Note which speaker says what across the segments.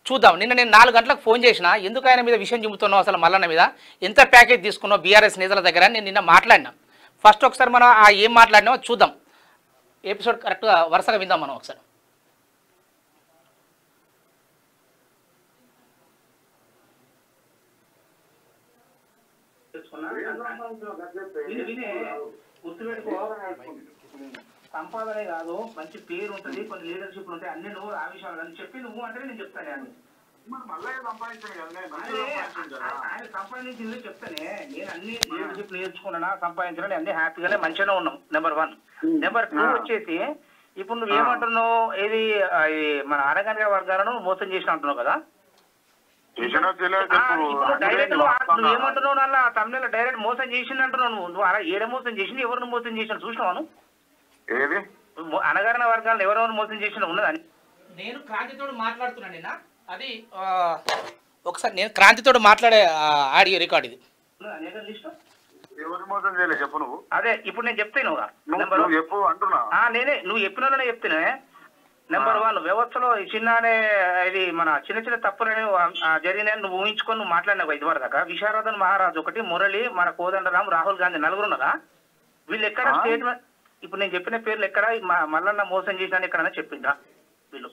Speaker 1: చూద్దాం నిన్న నేను నాలుగు గంటలకు ఫోన్ చేసిన ఎందుకు ఆయన మీద విషయం చెబుతున్నావు అసలు మల్లన్న మీద ఎంత ప్యాకేజ్ తీసుకున్నావు బీఆర్ఎస్ నేతల దగ్గర అని నేను నిన్న మాట్లాడినా ఫస్ట్ ఒకసారి మనం ఆ ఏం మాట్లాడినామో చూద్దాం ఎపిసోడ్ కరెక్ట్గా వరుసగా విందాం మనం ఒకసారి సంపాదనే కాదు మంచి పేరు ఉంటుంది కొన్ని లీడర్షిప్ ఉంటాయి అన్ని నువ్వు ఆ విషయాలు అని చెప్పి నువ్వు అంటే నేను చెప్తాను నేను
Speaker 2: మరి మళ్ళీ సంపాదించాను కదా నేను
Speaker 1: అదే,
Speaker 2: మంచిగా సంపాదించాను కదా.
Speaker 1: ఆయన సంపాదించింది చెప్తానే నేను అన్ని లీడర్షిప్ నేర్చుకున్నా సంపాదించిన అన్ని హ్యాపీగానే మంచిగానే ఉన్నాం నెంబర్ వన్ నెంబర్ టూ
Speaker 2: ఆ.
Speaker 1: వచ్చేసి ఇప్పుడు నువ్వు ఏమంటున్నావు ఏది ఆ, ఈ మన అనగనగా వర్గాలను మోసం చేసిన అంటున్నావు కదా
Speaker 2: చేసినా చేయలేదు
Speaker 1: ఆ,
Speaker 2: చెప్పు.
Speaker 1: ఇప్పుడు
Speaker 2: అంటే
Speaker 1: డైరెక్ట్
Speaker 2: నువ్వు
Speaker 1: నువ్వు
Speaker 2: వాస్తవంగా-
Speaker 1: ఏమంటున్నావు నల్ల తమిళ డైరెక్ట్ మోసం చేసింది అంటున్నావు నువ్వు నువ్వు అలా ఏడ మోసం చేసింది ఎవరిని మోసం చేసిన చూసినావు
Speaker 2: ఏది
Speaker 1: అనగారిన వర్గాలను ఎవరెవరు మోసం చేసిన ఉన్నదని నేను క్రాంతితోడు మాట్లాడుతున్నాను నిన్న అది ఆ, ఒకసారి నేను క్రాంతితోడు మాట్లాడే ఆ, ఆడియో రికార్డ్ ఇది
Speaker 2: ఎవరు మోసం చేయలేదు చెప్పు నువ్వు
Speaker 1: అదే ఇప్పుడు నేను చెప్తాను
Speaker 2: నువ్వు
Speaker 1: నెంబర్
Speaker 2: నువ్వు చెప్పు అంటున్నా
Speaker 1: ఆ, నేనే నువ్వు చెప్పిన వాళ్ళనే చెప్తానే నెంబర్ వన్ వ్యవస్థలో ఈ చిన్ననే ఇది మన చిన్న చిన్న తప్పులని ఆ, జరిగినాయని నువ్వు ఊహించుకొని నువ్వు మాట్లాడినావు ఇదివరకు దాకా విశారదన్ మహారాజు ఒకటి మురళి మన కోదండరాం రాహుల్ గాంధీ నలుగురు ఉన్నారా వీళ్ళు ఎక్కడ
Speaker 2: ఆ?
Speaker 1: స్టేట్మెంట్ ఇప్పుడు నేను చెప్పిన పేర్లు ఎక్కడ ఈ మ- మల్లన్న మోసం చేసిన ఎక్కడైనా చెప్పిందా వీళ్ళు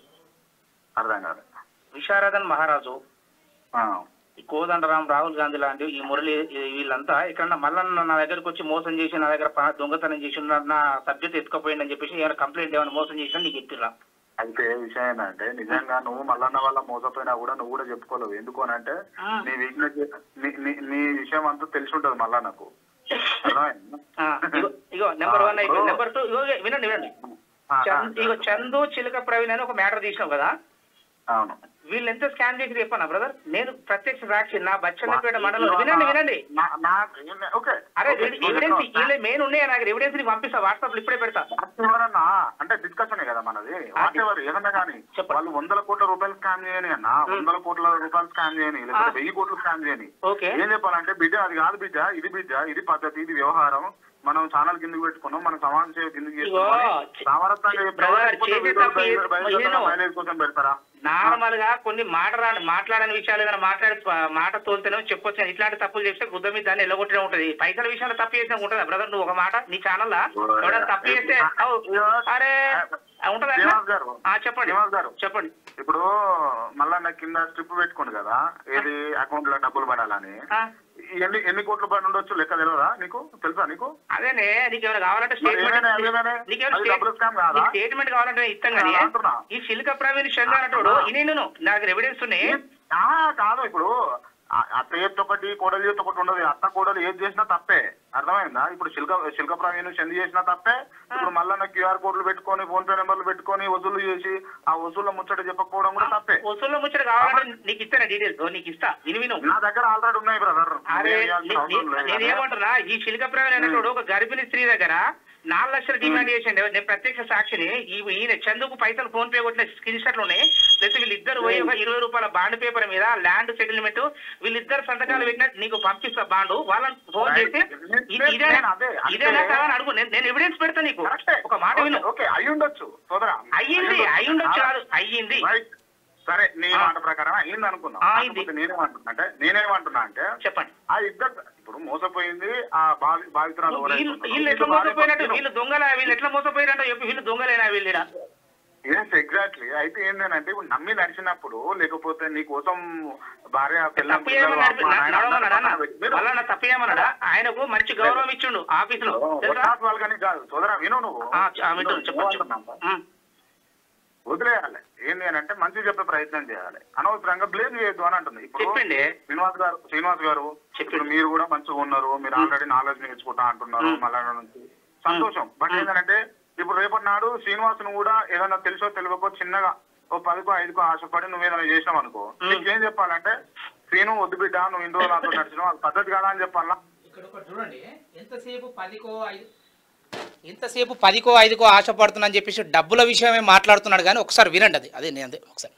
Speaker 2: అర్థం కాదు
Speaker 1: విశారదన్ మహారాజు
Speaker 2: ఆ.
Speaker 1: ఈ కోదండరాం రాహుల్ గాంధీ లాంటి ఈ మురళి ఈ- వీళ్ళంతా ఇక్కడ మల్లన్న నా దగ్గరకు వచ్చి మోసం చేసి నా దగ్గర పా- దొంగతనం చేసి నా- నా సబ్జెక్ట్ ఎత్తుకపోయిందని చెప్పేసి ఏమైనా కంప్లైంట్ ఏమైనా మోసం చేసినా నీకు చెప్పిరా
Speaker 2: అయితే విషయం ఏంటంటే నిజంగా నువ్వు మల్లన్న వల్ల మోసపోయినా కూడా నువ్వు కూడా చెప్పుకోలేవు ఎందుకు అని అంటే
Speaker 1: ఆ.
Speaker 2: నీ వీక్నెస్ నీ- నీ- నీ విషయం అంతా తెలిసి ఉంటది మళ్ళా నాకు అర్థమైందా?
Speaker 1: ఆ, ఇగో ఇగో నెంబర్ వన్ అయిపోయింది నెంబర్ టూ ఇగో వినండి వినండి
Speaker 2: ఆ, ఆ,
Speaker 1: చంద్ ఇగో చందు చిలక ప్రవీణ్ అని ఒక మ్యాటర్ తీసినావు కదా
Speaker 2: అవును
Speaker 1: వీళ్ళు ఎంత స్కామ్ చేసి చెప్పాను బ్రదర్ నేను ప్రత్యక్ష సాక్షి నా బచ్చన్నపేట మండలం వినండి వినండి
Speaker 2: నా- నా- ఓకే
Speaker 1: అరే
Speaker 2: ఓకే, నువ్వు
Speaker 1: ఎవిడెన్స్
Speaker 2: చెప్పినావు.
Speaker 1: వీళ్ళ మెయిన్ ఉన్నాయి నాకు ఎవిడెన్స్ నీకు పంపిస్తా వాట్సాప్ లో ఇప్పుడే పెడతా
Speaker 2: ఎవరన్నా అంటే డిస్కషన్ కదా మనది వాట్ ఎవరు ఏదన్నా కానీ
Speaker 1: చెప్పండి.
Speaker 2: వాళ్ళు వందల కోట్ల రూపాయలు స్కామ్ చేయని అన్న వందల కోట్ల రూపాయలు స్కామ్ చేయని లేకపోతే
Speaker 1: ఆ.
Speaker 2: వెయ్యి కోట్లు స్కామ్ చేయని
Speaker 1: ఓకే
Speaker 2: ఏం చెప్పాలంటే బిడ్డ అది కాదు బిడ్డ ఇది బిడ్డ ఇది పద్ధతి ఇది వ్యవహారం మనం ఛానల్ కిందకి పెట్టుకున్నాం మన సమాజం సేవ కిందకి
Speaker 1: ఇగో,
Speaker 2: చేసుకున్నాం సామరస్యంగా చెప్తావా?
Speaker 1: బ్రదర్,
Speaker 2: లేకపోతే
Speaker 1: చేసే
Speaker 2: వీడియోలు
Speaker 1: తప్పు
Speaker 2: బయట-
Speaker 1: ఏ-
Speaker 2: బయట
Speaker 1: నేను-
Speaker 2: మైలేజ్ కోసం పెడతారా
Speaker 1: నార్మల్ గా కొన్ని మాటరా మాట్లాడని విషయాలు ఏదైనా మాట్లాడి మాట తోలితేనే చెప్పొచ్చు ఇట్లాంటి తప్పులు చేస్తే గుద్ద మీద దాన్ని ఎల్లగొట్టినే ఉంటది పైసల విషయంలో తప్పు చేసినా ఉంటుందా బ్రదర్ నువ్వు ఒక మాట నీ ఛానల్ లా ఎవడైనా తప్పు చేస్తే అవు, అరే ఉంటదా అట్లా?
Speaker 2: శ్రీనివాస్ గారు
Speaker 1: ఆ, చెప్పండి
Speaker 2: శ్రీనివాస్ గారు
Speaker 1: చెప్పండి
Speaker 2: ఇప్పుడు మళ్ళా నాకు కింద స్ట్రిప్ పెట్టుకోండి కదా ఏది అకౌంట్ లో డబ్బులు పడాలని
Speaker 1: ఆ,
Speaker 2: ఎన్ని ఎన్ని కోట్లు పడి ఉండొచ్చు లెక్క తెలియదా నీకు తెలుసా నీకు
Speaker 1: అదేనే నీకు ఏమైనా కావాలంటే
Speaker 2: మరి ఏమైనా, ఏమైనా?
Speaker 1: స్టేట్మెంట్
Speaker 2: అది డబ్బుల scam కాదా?
Speaker 1: స్టేట్మెంట్ కావాలంటే నేను ఇస్తాం కానీ
Speaker 2: ఆ, అంటున్నా.
Speaker 1: ఈ సిల్క ప్రవీణ్ చంద్ర అన్నట్టు ఈ నేను నా దగ్గర ఎవిడెన్స్ ఉన్నాయి
Speaker 2: ఆ, కాదు ఇప్పుడు ఆ- అత్త చేతి ఒకటి కోడలి చేతి ఒకటి ఉండదు అత్త కోడలు ఏది చేసినా తప్పే అర్థమైందా ఇప్పుడు శిల్క శిల్క ప్రవీణ్ చంది చేసినా తప్పే ఇప్పుడు మళ్ళా క్యూఆర్ కోడ్లు పెట్టుకొని ఫోన్ పే నెంబర్లు పెట్టుకొని వసూలు చేసి ఆ వసూళ్ళ ముచ్చట చెప్పకపోవడం కూడా తప్పే
Speaker 1: వసూల్లో ముచ్చట కావాలంటే నీకు ఇస్తాను డీటెయిల్స్ నీకు ఇస్తా విని విను
Speaker 2: నా దగ్గర ఆల్రెడీ ఉన్నాయి బ్రదర్
Speaker 1: అరే నీ- నీ- నేనేమంటున్నా ఈ చిలుక ప్రవీణ్ అనేటోడు ఒక గర్భిణీ స్త్రీ దగ్గర నాలుగు లక్షలు డిమాండ్ చేసిండు నేను ప్రత్యక్ష సాక్షిని ఈ- ఈయన చందుకు పైసలు ఫోన్ పే కొట్టిన స్క్రీన్ షాట్లు ఉన్నాయి లేకపోతే వీళ్ళిద్దరు పోయి ఒక ఇరవై రూపాయల బాండ్ పేపర్ మీద ల్యాండ్ సెటిల్మెంట్ వీళ్ళిద్దరు సంతకాలు పెట్టినట్టు నీకు పంపిస్తా బాండు వాళ్ళని ఫోన్ చేసి ఇది- ఇదేనా
Speaker 2: అదే, అదే.
Speaker 1: ఇదేనా కాదా అని అడుగు నేను- నేను ఎవిడెన్స్ పెడతా నీకు ఒక మాట విను
Speaker 2: ఓకే అయి ఉండొచ్చు సోదరా
Speaker 1: అయ్యింది అయ్యుండొచ్చు కాదు అయ్యింది
Speaker 2: రైట్ సరే నీ
Speaker 1: ఆ.
Speaker 2: మాట ప్రకారం అయింది అనుకుందాం
Speaker 1: ఆ, అయింది.
Speaker 2: కాకపోతే నేనేమంటున్నా అంటే నేనేమంటున్నా అంటే
Speaker 1: చెప్పండి
Speaker 2: ఆ ఇద్దరు ఇప్పుడు మోసపోయింది ఆ భావి భావితురాలు ఎవరైతే
Speaker 1: వీళ్ళు
Speaker 2: ఉన్నారో,
Speaker 1: వీళ్ళు ఎట్లా
Speaker 2: వీళ్ళు భార్య
Speaker 1: మోసపోయినట్టు
Speaker 2: భర్తలు.
Speaker 1: వీళ్ళు దొంగలా వీళ్ళు ఎట్లా మోసపోయినట్టు చెప్పి వీళ్ళు దొంగలేనా వీళ్ళు
Speaker 2: ఎస్ ఎగ్జాక్ట్లీ అయితే ఏంటంటే ఇప్పుడు నమ్మి నడిచినప్పుడు లేకపోతే నీ కోసం భార్య పిల్లలు,
Speaker 1: తప్పు ఏమన్నాడు
Speaker 2: అమ్మ, నాయన
Speaker 1: నడవమన్నాడా అన్న?
Speaker 2: మీరు-
Speaker 1: మళ్ళా నా తప్పు ఏమన్నాడా ఆయనకు మంచి గౌరవం ఇచ్చిండు ఆఫీసులో తెలుసా
Speaker 2: వడ్డాసు వాళ్ళకని కాదు సోదరా విను నువ్వు
Speaker 1: ఆ, చ- ఆ, వింటున్నా, చెప్పండి
Speaker 2: నువ్వు
Speaker 1: చెప్పండి.
Speaker 2: అంటున్నావా?
Speaker 1: ఉమ్,
Speaker 2: వదిలేయాలి ఏంటి అని అంటే మంచి చెప్పే ప్రయత్నం చేయాలి అనవసరంగా బ్లేమ్ చేయొద్దు అని అంటుంది ఇప్పుడు
Speaker 1: చెప్పండి
Speaker 2: శ్రీనివాస్ గారు శ్రీనివాస్ గారు
Speaker 1: చెప్పండి.
Speaker 2: ఇప్పుడు మీరు కూడా మంచిగా ఉన్నారు మీరు ఆల్రెడీ నాలెడ్జ్ నేర్చుకుంటా అంటున్నారు
Speaker 1: మ్మ్.
Speaker 2: మళ్ళా నుంచి సంతోషం బట్
Speaker 1: మ్మ్.
Speaker 2: ఏంటంటే ఇప్పుడు రేపటి నాడు శ్రీనివాసును కూడా ఏదైనా తెలుసో తెలియకో చిన్నగా ఓ పదికో ఐదుకో ఆశపడి నువ్వు ఏదైనా చేసినావు అనుకో
Speaker 1: మ్మ్.
Speaker 2: నీకేం చెప్పాలంటే శ్రీను వద్దు బిడ్డ నువ్వు ఇన్ని రోజులు నాతో నడిచినావు అది పద్ధతి కాదా అని చెప్పాలా
Speaker 1: ఇక్కడ ఒకటి చూడండి ఎంతసేపు పదికో ఐదు ఎంతసేపు పదికో ఐదుకో ఆశపడుతున్నా చెప్పేసి డబ్బుల విషయమే మాట్లాడుతున్నాడు కానీ ఒకసారి వినండి అది అదే నేను అదే ఒకసారి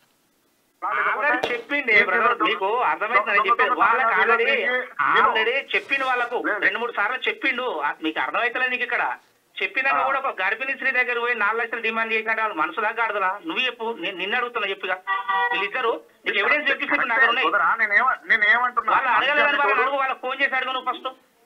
Speaker 1: ఆల్రెడీ చెప్పిండి బ్రదర్ మీకు అర్థమైందని చెప్పేది వాళ్ళకి ఆల్రెడీ ఆల్రెడీ చెప్పిండు వాళ్ళకు రెండు మూడు సార్లు చెప్పిండు ఆ- మీకు అర్థమైతలేదు నీకు ఇక్కడ చెప్పినాక కూడా ఒక గర్భిణీ స్త్రీ దగ్గర పోయి నాలుగు లక్షలు డిమాండ్ చేసినట్టు వాళ్ళు మనసు దాకా ఆడదురా నువ్వు చెప్పు నేను నిన్ను అడుగుతున్నా చెప్పిగా వీళ్ళిద్దరు నీకు ఎవిడెన్స్ చెప్పిస్తే నా దగ్గర ఉన్నాయి
Speaker 2: కుదరా నేనేమ నేనేమంటున్నా
Speaker 1: వాళ్ళు అడగలేదని వాళ్ళని అడుగు వాళ్ళకి ఫోన్ చేసి అడుగు నువ్వు ఫస్ట్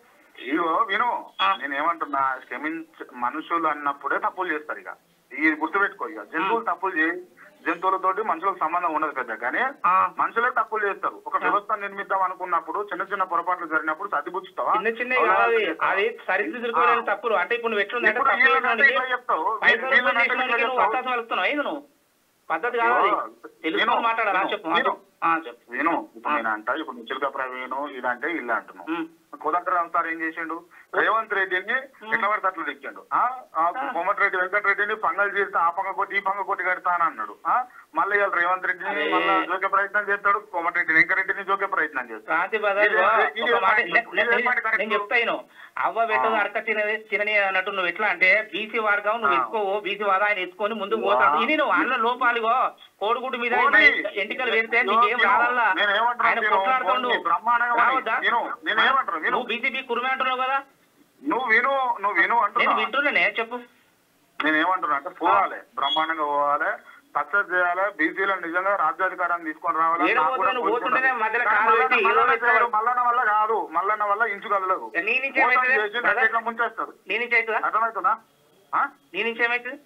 Speaker 2: ఇగో విను
Speaker 1: ఆ.
Speaker 2: నేనేమంటున్నా క్షమించ మనుషులు అన్నప్పుడే తప్పులు చేస్తారు ఇక ఇది గుర్తుపెట్టుకో ఇక జంతువులు తప్పులు చేయి జంతువులతోటి మనుషులకు సంబంధం ఉండదు పెద్ద కానీ
Speaker 1: ఆ.
Speaker 2: మనుషులే తప్పులు చేస్తారు ఒక వ్యవస్థ నిర్మిద్దాం అనుకున్నప్పుడు చిన్న చిన్న పొరపాట్లు జరిగినప్పుడు సర్దిపుచ్చుతావా
Speaker 1: చిన్న చిన్న కాదు అది సరిదిద్దుకోలేని తప్పులు అంటే ఇప్పుడు నువ్వు ఎట్లుందంటే
Speaker 2: ఇప్పుడు
Speaker 1: తప్పు
Speaker 2: వీళ్ళనంటే
Speaker 1: చేసినోడికి
Speaker 2: ఇట్లా చెప్తావు.
Speaker 1: పైసలు
Speaker 2: వీళ్ళనంటే
Speaker 1: వసూలు
Speaker 2: ఇట్లా
Speaker 1: చేసినోడికి నువ్వు
Speaker 2: చెప్తావు.
Speaker 1: వత్తాసు వెళ్తున్నావు ఏంది నువ్వు పద్ధతి కాదు అది.
Speaker 2: విను.
Speaker 1: తెలుసుకొని మాట్లాడాలా
Speaker 2: విను.
Speaker 1: చెప్పు ఆ,
Speaker 2: విను.
Speaker 1: చెప్పు. ఆ, చెప్పు
Speaker 2: విను ఇప్పుడు నేను అంట ఇప్పుడు నిశ్చిత ప్రవీణ్ ఇదంటే ఇల్లు అంటున్నావు
Speaker 1: ఉమ్.
Speaker 2: కోదండరామ్ సార్ ఏం చేసిండు రేవంత్ రెడ్డిని ఎట్లా పడితే అట్లా తెచ్చిండు ఆ? ఆ కోమటిరెడ్డి వెంకటరెడ్డిని పంగల్ చేస్తే ఆ పంగ కొట్టి ఈ పంగ కొట్టి కడతాను అన్నాడు ఆ? మళ్ళీ ఇవాళ రేవంత్ రెడ్డిని
Speaker 1: అరే.
Speaker 2: మళ్ళా జోక్య ప్రయత్నం చేస్తాడు కోమటిరెడ్డి వెంకటరెడ్డిని జోక్య ప్రయత్నం చేస్తాడు
Speaker 1: క్రాంతి బజార్
Speaker 2: ఇది- ఇది
Speaker 1: ఒక మాట
Speaker 2: ఇది
Speaker 1: నే- నే-
Speaker 2: ఇది మాట correct.
Speaker 1: నేను చెప్తాను అవ్వ పెట్టదు
Speaker 2: ఆ.
Speaker 1: అడక తినది తినని అన్నట్టు నువ్వు ఎట్లా అంటే బీసీ వర్గం నువ్వు
Speaker 2: ఆ.
Speaker 1: ఎత్తుకోవు బీసీ వాద ఆయన ఎత్తుకొని ముందుకు
Speaker 2: వా.
Speaker 1: పోతాడు ఇది నువ్వు అన్న లోపాలుగో కోడిగుడ్డు మీద
Speaker 2: పోనీ.
Speaker 1: ఎంటికలు వేస్తే
Speaker 2: ఇదిగో
Speaker 1: నీకేం
Speaker 2: విను.
Speaker 1: రాదల్లా
Speaker 2: నేను ఏమంటున్నా
Speaker 1: ఆయన
Speaker 2: విను.
Speaker 1: కొట్లాడుతుండు
Speaker 2: పోనీ, బ్రహ్మాండంగా
Speaker 1: రావద్దా?
Speaker 2: విను. నేను ఏమంటున్నా విను.
Speaker 1: నువ్వు బీజేపీ కురుమే అంటున్నావు కదా
Speaker 2: నువ్వు విను నువ్వు విను
Speaker 1: నేను
Speaker 2: అంటున్నా
Speaker 1: వింటున్నానే చెప్పు
Speaker 2: నేను ఏమంటున్నా అంటే పోవాలి బ్రహ్మాండంగా పోవాలి సక్సెస్ చేయాలి బీసీలో నిజంగా రాజ్యాధికారాన్ని తీసుకొని రావాలి
Speaker 1: ఏడ
Speaker 2: నాకు కూడా
Speaker 1: పోతున్నావు?
Speaker 2: కోరుకుంటా.
Speaker 1: పోతుంటేనే మధ్యలో
Speaker 2: కానీ
Speaker 1: కాలు
Speaker 2: మల్లన్న-
Speaker 1: పెట్టి ఏదో
Speaker 2: మల్లన్న
Speaker 1: పెట్టావు.
Speaker 2: చేయడు. మల్లన్న వల్ల కాదు మల్లన్న వల్ల ఇంచు కదలదు
Speaker 1: నీ నుంచి
Speaker 2: మోసం
Speaker 1: ఏమవుతుంది?
Speaker 2: చేసి
Speaker 1: బ్రదర్?
Speaker 2: నట్టేట్లా ముంచేస్తాడు
Speaker 1: నీ నుంచి అవుతుందా
Speaker 2: అర్థమవుతుందా ఆ?
Speaker 1: నీ నుంచి ఏమవుతుంది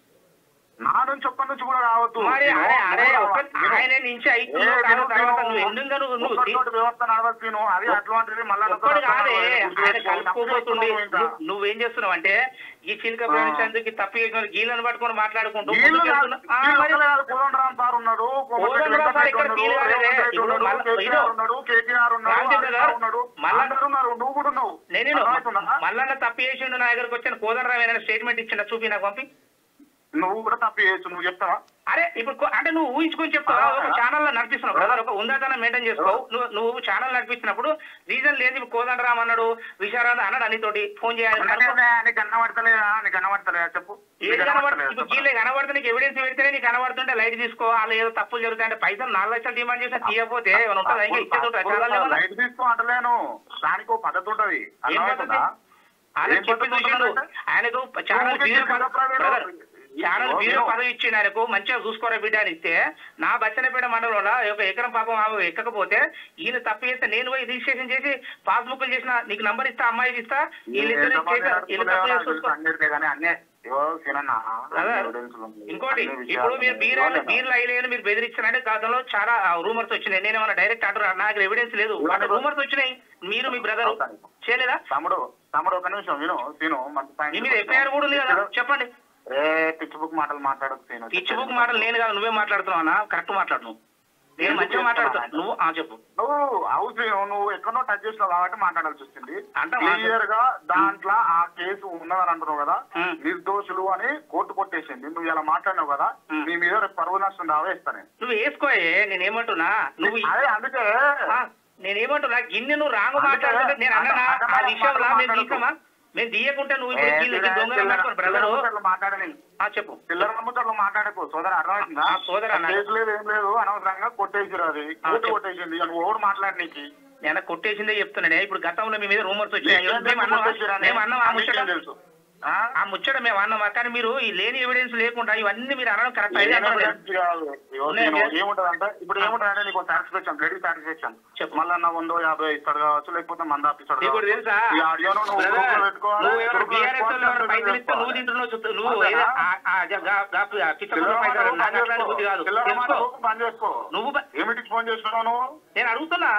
Speaker 2: నా నుంచి ఒక్క నుంచి కూడా రావద్దు
Speaker 1: మరి
Speaker 2: విను,
Speaker 1: అరే అరే
Speaker 2: విను,
Speaker 1: ఒక్క
Speaker 2: విను.
Speaker 1: ఆయన నుంచి
Speaker 2: ఏ,
Speaker 1: అవుతుందో
Speaker 2: విను,
Speaker 1: కాదో తర్వాత
Speaker 2: విను.
Speaker 1: నువ్వు ఎందుకు నువ్వు నువ్వు
Speaker 2: ఒక్కరితోటి వ్యవస్థ నడవచ్చు విను. అది అట్లాంటిది మల్లన్న
Speaker 1: ఒక్కడు కాదే
Speaker 2: గుర్తు
Speaker 1: ఆయన
Speaker 2: పెట్టుకో. తప్పు
Speaker 1: కలుపుకోబోతుండే
Speaker 2: చేస్తున్నావు ఇంకా.
Speaker 1: నువ్వు- నువ్వేం చేస్తున్నావు అంటే ఈ చిలుక ప్రవేశించేందుకు తప్పు చేసిన గీళ్ళను పట్టుకొని మాట్లాడుకుంటూ
Speaker 2: వీళ్ళు
Speaker 1: ముందుకు
Speaker 2: కాదు,
Speaker 1: వెళ్తున్నా- ఆ,
Speaker 2: వీళ్ళు
Speaker 1: మరి
Speaker 2: ఒక్కరే కాదు, కోదండరాం సార్ ఉన్నాడు కోమటిరెడ్డి
Speaker 1: కోదండరాం సార్ ఇక్కడ
Speaker 2: వెంకటరెడ్డి
Speaker 1: ఫీల్
Speaker 2: ఉన్నాడు,
Speaker 1: కాలేదే.
Speaker 2: రేవంత్ రెడ్డి
Speaker 1: ఇప్పుడు
Speaker 2: ఉన్నాడు,
Speaker 1: మల్ల-
Speaker 2: కేసీఆర్
Speaker 1: ఇదో.
Speaker 2: ఉన్నాడు కేటీఆర్ ఉన్నాడు
Speaker 1: క్రాంతి
Speaker 2: హరీష్
Speaker 1: బ్రదర్,
Speaker 2: రావు ఉన్నాడు
Speaker 1: మల్ల-
Speaker 2: అందరూ ఉన్నారు నువ్వు కూడా ఉన్నావు
Speaker 1: నేను
Speaker 2: అర్థమవుతుందా?
Speaker 1: మల్లన్న తప్పు చేసిండు నా దగ్గరకు వచ్చాను కోదండరావు ఏమైనా స్టేట్మెంట్ ఇచ్చిన చూపి నాకు పంపి
Speaker 2: నువ్వు కూడా తప్పు చేయొచ్చు నువ్వు చెప్తావా
Speaker 1: అరే ఇప్పుడు కో- అంటే నువ్వు ఊహించుకొని చెప్తావా ఒక ఛానల్ లో నడిపిస్తున్నావు బ్రదర్ ఒక ఉందాతనం మెయింటైన్ చేసుకో నువ్వు నువ్వు ఛానల్ నడిపించినప్పుడు రీజన్ లేదు ఇప్పుడు కోదండరామ్ అన్నాడు విశారాధ అన్నాడు అన్నితోటి ఫోన్ చేయాలి కనుక్కో.
Speaker 2: నీకు కనబడతలేదా నీకు కనబడతలేదా చెప్పు
Speaker 1: ఏది
Speaker 2: నీకు
Speaker 1: కనబడుతుంది
Speaker 2: కనబడతలేదా
Speaker 1: ఇప్పుడు
Speaker 2: చెప్పు.
Speaker 1: గీళ్ళే కనబడితే నీకు ఎవిడెన్స్ పెడితేనే నీకు కనబడుతుంటే లైట్ తీసుకో వాళ్ళు ఏదో తప్పులు జరుగుతాయంటే పైసలు నాలుగు లక్షలు డిమాండ్ చేస్తే తీయకపోతే ఏమైనా ఉంటుందా ఇంకా ఇచ్చేది ఉంటుందా
Speaker 2: అప్పుడు
Speaker 1: ఛానల్ ఏమన్నా?
Speaker 2: లైట్ తీసుకో అంటలేను దానికి ఒక పద్ధతి ఉంటది
Speaker 1: ఏం
Speaker 2: అర్థమవుతుందా
Speaker 1: ఆయన
Speaker 2: ఏం
Speaker 1: చెప్పి
Speaker 2: పద్ధతి
Speaker 1: చూసిండు
Speaker 2: ఉంటుందంటే?
Speaker 1: ఆయనకు ఛానల్
Speaker 2: నువ్వు
Speaker 1: బీరో
Speaker 2: చెప్పిన ప్రకారం
Speaker 1: బ్రదర్ ఛానల్
Speaker 2: ఇదిగో
Speaker 1: బీరో
Speaker 2: విను.
Speaker 1: పదవి ఇచ్చిండు ఆయనకు మంచిగా చూసుకోరా బిడ్డ అని ఇస్తే నా బచ్చనపేట మండలంలో ఒక ఎకరం పాపం ఆమె ఎక్కకపోతే ఈయన తప్పు చేస్తే నేను పోయి రిజిస్ట్రేషన్ చేసి పాస్బుక్లు చేసిన నీకు నంబర్ ఇస్తా అమ్మాయికి ఇస్తా వీళ్ళిద్దరు
Speaker 2: ఎంతమంది
Speaker 1: చేశారు వీళ్ళు తప్పు
Speaker 2: నడుపుతున్నారో
Speaker 1: చేసి
Speaker 2: నాకు
Speaker 1: చూసుకో
Speaker 2: అందరికీ కానీ అన్నే ఇగో సీనన్న,
Speaker 1: బ్రదర్,
Speaker 2: ఎవిడెన్స్లు ఉన్నాయి.
Speaker 1: ఇంకోటి
Speaker 2: అన్ని
Speaker 1: ఇప్పుడు
Speaker 2: విషయాలు
Speaker 1: మీరు
Speaker 2: ఉన్నాయి.
Speaker 1: బీర్
Speaker 2: ఇవ్వలేను.
Speaker 1: బీర్లు అయ్యలేని మీరు బెదిరించారంటే గతంలో చాలా రూమర్స్ వచ్చినాయి నేనేమన్నా డైరెక్ట్ అంటున్నా నాకు ఎవిడెన్స్ లేదు
Speaker 2: ఇవ్వలేదు.
Speaker 1: రూమర్స్ వచ్చినాయి మీరు మీ బ్రదర్
Speaker 2: అవుతాను.
Speaker 1: చేయలేదా
Speaker 2: తమ్ముడు తమ్ముడు ఒక నిమిషం విను విను మంచి
Speaker 1: మీ
Speaker 2: పాయింట్
Speaker 1: మీద ఎఫ్ఐఆర్ కూడా ఉంది కదా చెప్పండి
Speaker 2: ఏ పిచ్చి బుక్ మాటలు మాట్లాడకు సీను
Speaker 1: పిచ్చి బుక్ మాటలు నేను కాదు నువ్వే మాట్లాడుతున్నావు అన్న కరెక్ట్ మాట్లాడు నువ్వు నేను మంచిగా మాట్లాడుతున్నా నువ్వు ఆ చెప్పు
Speaker 2: నువ్వు హౌస్ నువ్వు ఎక్కడో టచ్ చేసినావు కాబట్టి మాట్లాడాల్సి వచ్చింది
Speaker 1: అంటే
Speaker 2: క్లియర్ గా దాంట్లో ఆ కేసు ఉన్నదని అంటున్నావు కదా
Speaker 1: ఉం.
Speaker 2: నిర్దోషులు అని కోర్టు కొట్టేసింది నువ్వు ఇలా మాట్లాడినావు కదా
Speaker 1: ఉం.
Speaker 2: నీ మీద రేపు పరువు నష్టం దావా ఇస్తాను
Speaker 1: నువ్వు వేసుకోయే నేను ఏమంటున్నా నువ్వు ఈ-
Speaker 2: అదే అందుకే
Speaker 1: ఆ, నేను ఏమంటున్నా గిన్నె నువ్వు రాంగ్
Speaker 2: అందుకే
Speaker 1: మాట్లాడుతుంటే నేను అన్నా
Speaker 2: అంత-
Speaker 1: ఆ
Speaker 2: అంత
Speaker 1: విషయంలో మేము
Speaker 2: మాట్లాడకు.
Speaker 1: తీసామా మేము తీయకుంటే నువ్వు
Speaker 2: ఏ,
Speaker 1: ఇప్పుడు గీళ్ళకి దొంగ
Speaker 2: చిల్లర-
Speaker 1: బ్రదరు
Speaker 2: చిల్లర ముచ్చట్లు మాట్లాడని
Speaker 1: ఆ చెప్పు
Speaker 2: పిల్లల ముచ్చట్లు మాట్లాడకు సోదర అర్థమవుతుందా
Speaker 1: ఆ, సోదరా, నాకు-
Speaker 2: కేసు లేదు ఏం లేదు అనవసరంగా కొట్టేసిరు అది
Speaker 1: ఆ,
Speaker 2: కోర్టు
Speaker 1: చెప్పు.
Speaker 2: కొట్టేసింది నువ్వు ఓడు మాట్లాడనీకి
Speaker 1: నేను కొట్టేసిందే చెప్తున్నానే ఇప్పుడు గతంలో మీ మీద రూమర్స్ వచ్చాయి
Speaker 2: నీకేం
Speaker 1: మేము అన్నామా
Speaker 2: కొట్టేసిరా అని?
Speaker 1: మేము అన్నాం ఆ ముచ్చట
Speaker 2: నీకేం తెలుసు ఆ?
Speaker 1: ఆ ముచ్చట మేము అన్నామా కానీ మీరు ఈ లేని ఎవిడెన్స్ లేకుండా ఇవన్నీ మీరు అనడం కరెక్ట్ అయితే
Speaker 2: ఏం evidence కాదు. ఇగో
Speaker 1: ఉన్నాయి
Speaker 2: నేను
Speaker 1: కదా?
Speaker 2: ఏముంటదంటే ఇప్పుడు ఏముంటదంటే నీకు సాటిస్ఫాక్షన్ లేడీ సాటిస్ఫాక్షన్
Speaker 1: చెప్పు.
Speaker 2: మళ్ళా నా వందో యాభై ఇస్తాడు కావచ్చు లేకపోతే మంద ఇస్తాడు
Speaker 1: నీకు
Speaker 2: కావచ్చు.
Speaker 1: తెలుసా
Speaker 2: ఈ ఆడియోను నువ్వు
Speaker 1: బ్రదర్,
Speaker 2: గ్రూప్లో పెట్టుకోవాలి,
Speaker 1: నువ్వు ఎవరు
Speaker 2: గ్రూప్లో
Speaker 1: బీఆర్ఎస్
Speaker 2: పెట్టుకోవాలి,
Speaker 1: వాళ్ళు ఎవరు పైసలు ఇస్తే నువ్వు
Speaker 2: పెట్టుకోవాలి.
Speaker 1: తింటున్నావు చూస్తూ- నువ్వు
Speaker 2: అంతేనా?
Speaker 1: ఏదో ఆ- ఆ జ- గా- గా- ఆ పిచ్చ
Speaker 2: పిల్లల
Speaker 1: పైసలు
Speaker 2: మాట
Speaker 1: నాకు
Speaker 2: బంద్
Speaker 1: అట్లాంటి బుద్ధి కాదు
Speaker 2: చేసుకో. పిల్లల మాట
Speaker 1: తెలుసుకో
Speaker 2: బంద్ చేసుకో
Speaker 1: నువ్వు బ-
Speaker 2: ఏమిటికి ఫోన్ చేస్తున్నావు నువ్వు
Speaker 1: నేను అడుగుతున్నా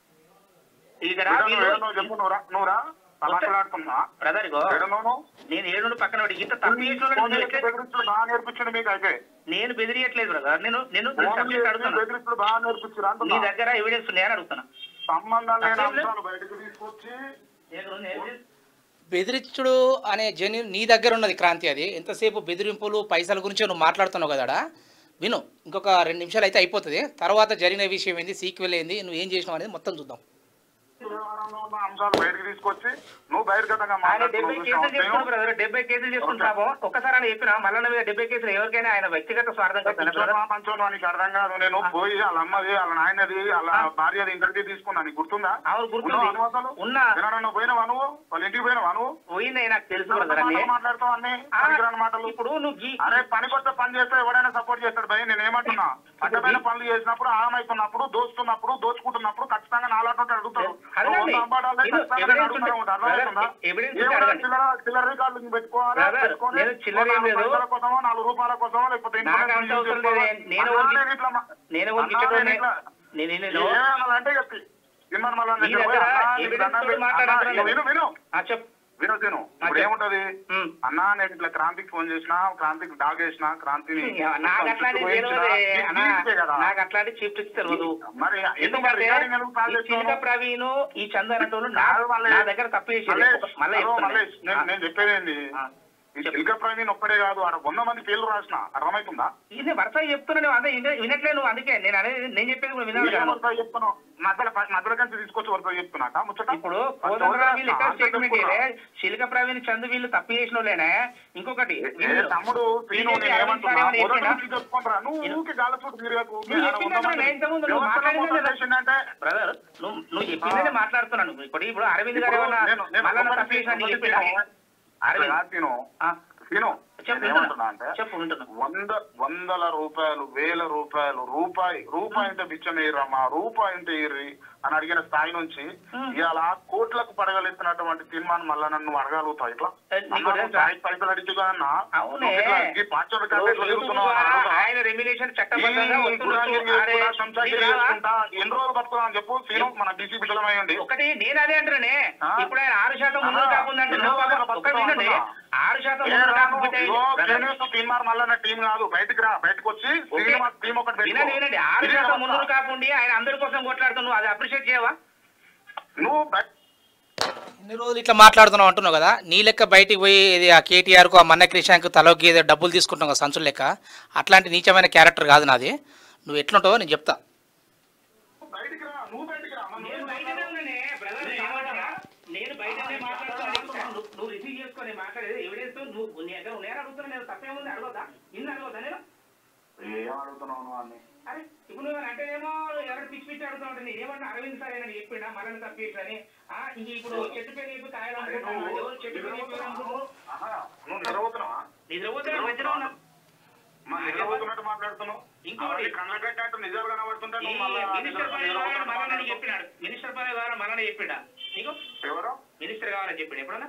Speaker 1: ఇక్కడ
Speaker 2: బిడ్డ,
Speaker 1: వీళ్ళు
Speaker 2: నువ్వు ఏడు నువ్వు చెప్పు నువ్వురా నువ్వురా తమాషలాడుతున్నా
Speaker 1: బ్రదర్ ఇగో
Speaker 2: ఏడు నువ్వు
Speaker 1: నేను ఏడు పక్కన వాడి ఇంత తప్పు చేసిన వాళ్ళని
Speaker 2: ఫోన్
Speaker 1: నువ్వు
Speaker 2: చేసి
Speaker 1: ఎట్లా-
Speaker 2: బెదిరించుడు బాగా నేర్పించండి మీకు అయితే
Speaker 1: నేను బెదిరియట్లేదు బ్రదర్ నేను నేను నేను
Speaker 2: ఫోన్
Speaker 1: సబ్జెక్ట్
Speaker 2: చేసి
Speaker 1: అడుగుతున్నా
Speaker 2: బెదిరించుడు బాగా నేర్పించుడు
Speaker 1: నీ
Speaker 2: అంటున్నా
Speaker 1: దగ్గర ఎవిడెన్స్ ఉన్నాయని అడుగుతున్నా
Speaker 2: సంబంధం లేని
Speaker 1: అట్లేం లేదు.
Speaker 2: అంశాలు బయటకు తీసుకొచ్చి
Speaker 1: దగ్గర ఉంది evidence?
Speaker 3: బెదిరించుడు అనే జని నీ దగ్గర ఉన్నది క్రాంతి అది ఎంతసేపు బెదిరింపులు పైసల గురించి నువ్వు మాట్లాడుతున్నావు కదాడా విను ఇంకొక రెండు నిమిషాలు అయితే అయిపోతుంది తర్వాత జరిగిన విషయం ఏంది సీక్వెల్ ఏంది నువ్వు ఏం చేసినావు అనేది మొత్తం చూద్దాం
Speaker 2: వ్యవహారాలు ఆధారంలో ఉన్న అంశాలు బయటకు తీసుకొచ్చి నువ్వు బహిర్గతంగా
Speaker 1: ఆయన డెబ్బై
Speaker 2: మాట్లాడుతున్నావు
Speaker 1: కేసులు
Speaker 2: చూసినావా?
Speaker 1: చేసుకుంటు బ్రదర్ డెబ్బై కేసులు చేసుకుంటాము ఒక్కసారి ఆయన చెప్పిన మల్లన్న మీద డెబ్బై కేసులు ఎవరికైనా ఆయన వ్యక్తిగత స్వార్థం కదా బ్రదర్
Speaker 2: పిచ్చోడు, మంచోడు నీకు అర్థం కాదు నేను పోయి వాళ్ళ అమ్మది వాళ్ళ నాయనది వాళ్ళ భార్యది ఇంటర్వ్యూ తీసుకున్నా నీకు గుర్తుందా
Speaker 1: అవును, గుర్తుంది.
Speaker 2: ఉన్నావా నువ్వు అసలు?
Speaker 1: ఉన్నా.
Speaker 2: తినడానికి పోయినావా నువ్వు వాళ్ళ ఇంటికి పోయినావా నువ్వు
Speaker 1: పోయింది నాకు తెలుసు
Speaker 2: ఎంత
Speaker 1: బ్రదర్ అన్ని
Speaker 2: మాటలు మాట్లాడతావు అన్ని
Speaker 1: ఆ,
Speaker 2: పనికిరాని మాటలు
Speaker 1: ఇప్పుడు నువ్వు గీ-
Speaker 2: అరే పనికొచ్చే పని చేస్తే ఎవడైనా సపోర్ట్ చేస్తాడు భయ్ నేను ఏమంటున్నా అడ్డమైన పనులు చేసినప్పుడు ఆమైతున్నప్పుడు దోస్తున్నప్పుడు దోచుకుంటున్నప్పుడు ఖచ్చితంగా నాలాంటి అడుగుతాడు
Speaker 1: అడగండి.
Speaker 2: నువ్వు వంద అమ్మాడాలే
Speaker 1: ఇది
Speaker 2: ఖచ్చితంగా
Speaker 1: evidence
Speaker 2: అడుగుతూనే
Speaker 1: ఉంటే-
Speaker 2: ఉంటాడు. అర్థమవుతుందా?
Speaker 1: brother, evidence ఉంటే
Speaker 2: ఏమన్నా
Speaker 1: అడగండి.
Speaker 2: చిల్లర చిల్లర రికార్డులు పెట్టుకోవాలి
Speaker 1: Brother,
Speaker 2: పెట్టుకొని
Speaker 1: నేను చిల్లర ఏం
Speaker 2: నాలుగు
Speaker 1: లేదు.
Speaker 2: పైసల కోసమో నాలుగు రూపాయల కోసమో లేకపోతే ఇంట్లో
Speaker 1: నాకు అంత
Speaker 2: యూజ్
Speaker 1: అవసరం
Speaker 2: చేసుకోవాలి.
Speaker 1: లేదే. నేను
Speaker 2: అన్నా
Speaker 1: ఊరికి-
Speaker 2: నేను ఇట్లా మా-
Speaker 1: నేను
Speaker 2: అన్నా
Speaker 1: ఊరికి ఇచ్చటోనే.
Speaker 2: నేను ఇట్లా-
Speaker 1: నేను నేను
Speaker 2: ఏమన్నా అంటే చెప్పి ఇమ్మని మళ్ళా
Speaker 1: మీ
Speaker 2: దగ్గర పోయి,
Speaker 1: దగ్గర
Speaker 2: అన్నా, నీకు
Speaker 1: evidence
Speaker 2: దండం
Speaker 1: తోటి
Speaker 2: పెట్టి-
Speaker 1: మాట్లాడాలి
Speaker 2: అన్నా, విను విను
Speaker 1: ఆ, చెప్పు
Speaker 2: విను విను ఇప్పుడు
Speaker 1: చెప్పు.
Speaker 2: ఏముంటది
Speaker 1: ఉమ్.
Speaker 2: అన్నా నేను ఇట్లా క్రాంతికి ఫోన్ చేసిన క్రాంతికి డాగ్ వేసిన క్రాంతిని
Speaker 1: నాకు అట్లాంటి
Speaker 2: చుట్టూ
Speaker 1: తెలియదు
Speaker 2: వేయించిన.
Speaker 1: అన్నా,
Speaker 2: నీకు తీరికే కదా.
Speaker 1: నాకు అట్లాంటి చీఫ్ ట్రిక్స్ తెలియదు
Speaker 2: మరి ఎందుకు
Speaker 1: ఎందుకంటే
Speaker 2: రికార్డింగ్ ఎందుకు కాల్
Speaker 1: ఈ చిలుక
Speaker 2: చేస్తున్నావు?
Speaker 1: ప్రవీణ్ ఈ చందన్ అంటూ నా
Speaker 2: కాదు మల్లేష్.
Speaker 1: నా దగ్గర తప్పు చేసేది
Speaker 2: మల్లేష్,
Speaker 1: మళ్ళీ
Speaker 2: హలో
Speaker 1: చెప్తున్నా.
Speaker 2: మల్లేష్, నేను నేను చెప్పేది ఏంది
Speaker 1: ఆ.
Speaker 2: ఈ చిల్క ప్రవీణ్ ఒక్కడే కాదు ఆడ వంద మంది పేర్లు రాసిన అర్థమవుతుందా
Speaker 1: ఇది వరుస చెప్తున్నా నువ్వు అదే విన- వినట్లే నువ్వు అందుకే నేను అనేది నేను చెప్పేది కూడా వినాలి
Speaker 2: ఏం
Speaker 1: కదా
Speaker 2: వరుస చెప్తాను మధ్యలో మధ్యలో కంచి తీసుకొచ్చి వరుస చెప్తున్నా ముచ్చట
Speaker 1: ఇప్పుడు
Speaker 2: ఫస్ట్
Speaker 1: కోదండరాం
Speaker 2: వదిలేస్తా.
Speaker 1: వీళ్ళు ఎక్కడ
Speaker 2: ఆన్సర్
Speaker 1: స్టేట్మెంట్
Speaker 2: చెప్పురా.
Speaker 1: శిల్క ప్రవీణ్ చందు వీళ్ళు తప్పు చేసిన వాళ్ళేనా ఇంకొకటి
Speaker 2: ఏ
Speaker 1: వీళ్ళు-
Speaker 2: తమ్ముడు సీను
Speaker 1: బీజేపీ
Speaker 2: నేను
Speaker 1: అరవింద్
Speaker 2: ఏమంటున్నా
Speaker 1: సార్ ఏమన్నా
Speaker 2: మొదటి
Speaker 1: చెప్పినా?
Speaker 2: నుంచి చెప్పుకుంటారా నువ్వు ఊరికి గాలచూడు తిరగకు
Speaker 1: నువ్వు చెప్పిందే నా ఇంతకుముందు నువ్వు
Speaker 2: వ్యవస్థలో
Speaker 1: మాట్లాడిందే
Speaker 2: మోసం
Speaker 1: లేదా?
Speaker 2: చేసిందంటే
Speaker 1: బ్రదర్ నువ్వు నువ్వు చెప్పిందే మాట్లాడుతున్నాను ఇప్పుడు ఇప్పుడు అరవింద్ గారు
Speaker 2: ఇప్పుడు
Speaker 1: ఏమన్నా
Speaker 2: నేను- నేను
Speaker 1: మళ్ళా
Speaker 2: ఒకటి
Speaker 1: తప్పు చేసిన
Speaker 2: ఒకటి
Speaker 1: చెప్పినా
Speaker 2: సీను,
Speaker 1: అరవింద్
Speaker 2: అట్లా సీను
Speaker 1: ఆ,
Speaker 2: సీను
Speaker 1: చెప్పు
Speaker 2: నేను ఏమంటున్నా అంటే
Speaker 1: వింటున్నా. చెప్పు వింటున్నా
Speaker 2: వంద వందల రూపాయలు వేల రూపాయలు రూపాయి రూపాయి అంటే బిచ్చమేయరమ్మా రూపాయి అంటే ఇర్రి అని అడిగిన స్థాయి నుంచి
Speaker 1: Hmm.
Speaker 2: ఇవాళ కోట్లకు పడగలెత్తినటువంటి తీర్మానం మళ్ళా నన్ను అడగలుగుతావు ఇట్లా
Speaker 1: ఏ, నీకు
Speaker 2: అన్నా,
Speaker 1: తెలుసా?
Speaker 2: నువ్వు స్థాయికి పైసలు అడిచుకోదన్నా
Speaker 1: అవునే
Speaker 2: ఈ పార్టీల కంటే ఇట్లా
Speaker 1: యూట్యూబ్
Speaker 2: తిరుగుతున్నావు అని
Speaker 1: ద్వారా
Speaker 2: అడుగుతా.
Speaker 1: ఆయన రెమ్యునేషన్
Speaker 2: ఈ
Speaker 1: చట్టబద్ధంగా
Speaker 2: గుడాగిరి
Speaker 1: వస్తుండొచ్చు. అరే,
Speaker 2: చేసుకుంటా, సంసాగిరి
Speaker 1: నీకు రావా?
Speaker 2: చేసుకుంటా, ఎన్ని రోజులు బతుకుదాం అని చెప్పు సీను మన బీసీ బిడ్డలమయ్యండి
Speaker 1: ఒకటి నేను అదే అంటున్నానే
Speaker 2: ఆ?
Speaker 1: ఇప్పుడు ఆయన ఆరు శాతం ముందు
Speaker 2: ఆ,
Speaker 1: కాకుండా
Speaker 2: ఎన్నో వందల
Speaker 1: ఒక్క
Speaker 2: బతుకుతాం
Speaker 1: వినండి
Speaker 2: అంటున్నా.
Speaker 1: ఆరు శాతం
Speaker 2: ఏ
Speaker 1: ముందు
Speaker 2: రాను,
Speaker 1: కాకపోతే
Speaker 2: ఇదిగో
Speaker 1: బ్రదర్,
Speaker 2: శ్రీనివాస్ తీన్మార్ మల్లన్న టీం కాదు బయటికి రా బయటకు వచ్చి
Speaker 1: ఓకే.
Speaker 2: శ్రీనివాస్ టీం ఒకటి పెట్టుకో.
Speaker 1: వినండి వినండి ఆరు
Speaker 2: ఇది
Speaker 1: శాతం
Speaker 2: వ్యవస్థ.
Speaker 1: ముందు కాకుండా ఆయన అందరి కోసం కొట్లాడుతున్నావు అది అప్రిషియేట్ చేయవా
Speaker 2: నువ్వు బయ-
Speaker 3: ఇన్ని రోజులు ఇట్లా మాట్లాడుతున్నావు అంటున్నావు కదా నీ లెక్క బయటికి పోయి ఇది ఆ కేటీఆర్కు ఆ మన్న క్రిషాంక్ తలోకి ఏదో డబ్బులు తీసుకుంటావు కదా సంచుల లెక్క అట్లాంటి నీచమైన క్యారెక్టర్ కాదు నాది నువ్వు ఎట్లుంటావో నేను చెప్తా
Speaker 2: బయటికి రా నువ్వు బయటికి రా మన
Speaker 1: నేను బయటనే ఉన్నానే, బ్రదర్, నేను ఏమంటున్నా? నేను బయటనే మాట్లాడుతున్నాను. నువ్వు- నువ్వు రిసీవ్ చేసుకొని మాట్లాడేది ఎవిడెన్స్ నువ్వు నీ దగ్గర నేను అడుగుతున్నా నేను తప్పేముంది అడగదా నిన్ను అడగదా నేను
Speaker 2: ఏం అడుగుతున్నావు నువ్వు అని
Speaker 1: అరే ఇప్పుడు నువ్వు అంటేనేమో ఎవరు పిచ్చి పిచ్చి అడుగుతావు నేను ఏమన్నా అరవింద్ సార్ అని చెప్పిండా మరణ తప్పేసని ఇంక ఇప్పుడు చెట్టు పేరు చెప్పి కాయలు అనుకుంటున్నావు. ఎవరు చెట్టు పేరు చెప్పి అనుకుంటున్నావు?
Speaker 2: ఆహా, నువ్వు నిద్రపోతున్నావా
Speaker 1: నిద్రపోతే మధ్యలో ఉన్నా
Speaker 2: మా నిద్రపోతున్నట్టు మాట్లాడుతున్నావు
Speaker 1: ఇంకోటి.
Speaker 2: అవన్నీ కళ్ళకట్టినట్టు నిజాలు కనబడుతుంటే
Speaker 1: ఈ
Speaker 2: నువ్వు మళ్ళా
Speaker 1: మినిస్టర్ పదవి
Speaker 2: నిద్రపోతున్నట్టు
Speaker 1: కావాలని మరణ
Speaker 2: మాట్లాడుతున్నావు.
Speaker 1: చెప్పినాడు మినిస్టర్ పదవి కావాలని మరణ చెప్పిండా నీకు
Speaker 2: ఎవరు
Speaker 1: మినిస్టర్ కావాలని చెప్పిండు ఎప్పుడన్నా